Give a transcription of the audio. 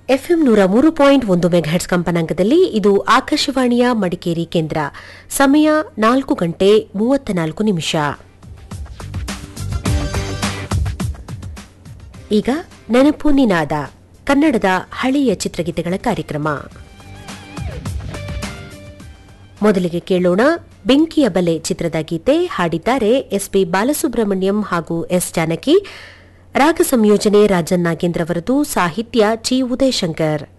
FM ನೂರ ಮೂರು point ಒಂದು ಮೆಗಾಹೆಟ್ಸ್ ಕಂಪನಾಂಕದಲ್ಲಿ ಇದು ಆಕಾಶವಾಣಿಯ ಮಡಿಕೇರಿ ಕೇಂದ್ರ ಸಮಯ ನಾಲ್ಕು ಗಂಟೆ ಮೂವತ್ತ ನಾಲ್ಕು ನಿಮಿಷ ಈಗ ನೆನಪು ನಿನಾದ ಕನ್ನಡದ ಹಳೆಯ ಚಿತ್ರಗೀತೆಗಳ ಕಾರ್ಯಕ್ರಮ ಮೊದಲಿಗೆ ಕೇಳೋಣ ಬೆಂಕಿಯ ಬಲೆ ಚಿತ್ರದ ಗೀತೆ ಹಾಡಿದ್ದಾರೆ ಎಸ್ಪಿ ಬಾಲಸುಬ್ರಹ್ಮಣ್ಯಂ ಹಾಗೂ ಎಸ್ ಜಾನಕಿ ರಾಗ ಸಂಯೋಜನೆ ರಾಜನ್ ನಾಗೇಂದ್ರ ಅವರದು ಸಾಹಿತ್ಯ ಚಿ ಉದಯಶಂಕರ್